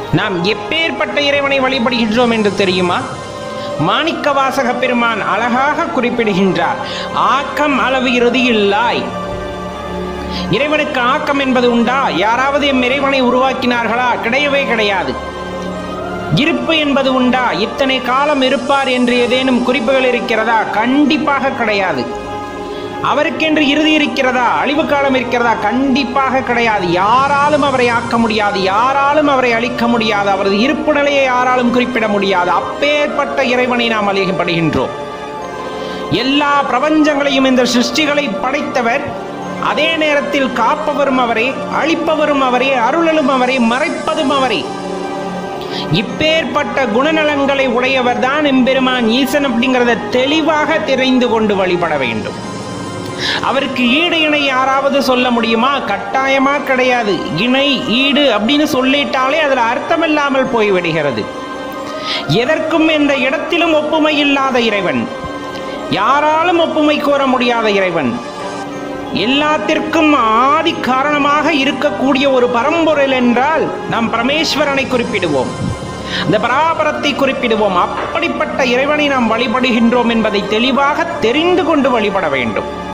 நாம் எப்பேற்பட்ட இறைவனை வழிபடுகின்றோம் என்று தெரியுமா மாணிக்க வாசக பெருமான் அழகாக குறிப்பிடுகின்றார் ஆக்கம் அளவு இறுதியில்லாய் இறைவனுக்கு ஆக்கம் என்பது உண்டா யாராவது எம் இறைவனை உருவாக்கினார்களா கிடையவே கிடையாது இருப்பு என்பது உண்டா இத்தனை காலம் இருப்பார் என்று ஏதேனும் குறிப்புகள் இருக்கிறதா கண்டிப்பாக கிடையாது அவருக்கென்று இறுதி இருக்கிறதா அழிவு காலம் இருக்கிறதா கண்டிப்பாக கிடையாது யாராலும் அவரை ஆக்க முடியாது யாராலும் அவரை அழிக்க முடியாது அவரது இருப்பு நிலையை யாராலும் குறிப்பிட முடியாது அப்பேற்பட்ட இறைவனை நாம் அழியப்படுகின்றோம் எல்லா பிரபஞ்சங்களையும் இந்த சிருஷ்டிகளை படைத்தவர் அதே நேரத்தில் காப்பவரும் அவரே அழிப்பவரும் அவரே அருளலும் அவரே மறைப்பதும் அவரே இப்பேற்பட்ட குணநலன்களை உடையவர் தான் எம்பெருமான் ஈசன் அப்படிங்கிறத தெளிவாக தெரிந்து கொண்டு வழிபட வேண்டும் அவருக்கு ஈடு இணை யாராவது சொல்ல முடியுமா கட்டாயமா கிடையாது இணை ஈடு அப்படின்னு சொல்லிட்டாலே அதுல அர்த்தமில்லாமல் போய்விடுகிறது எதற்கும் எந்த இடத்திலும் ஒப்புமை இல்லாத இறைவன் யாராலும் ஒப்புமை கூற முடியாத இறைவன் எல்லாத்திற்கும் ஆதி காரணமாக இருக்கக்கூடிய ஒரு பரம்பொருள் என்றால் நாம் பரமேஸ்வரனை குறிப்பிடுவோம் இந்த பராபரத்தை குறிப்பிடுவோம் அப்படிப்பட்ட இறைவனை நாம் வழிபடுகின்றோம் என்பதை தெளிவாக தெரிந்து கொண்டு வழிபட வேண்டும்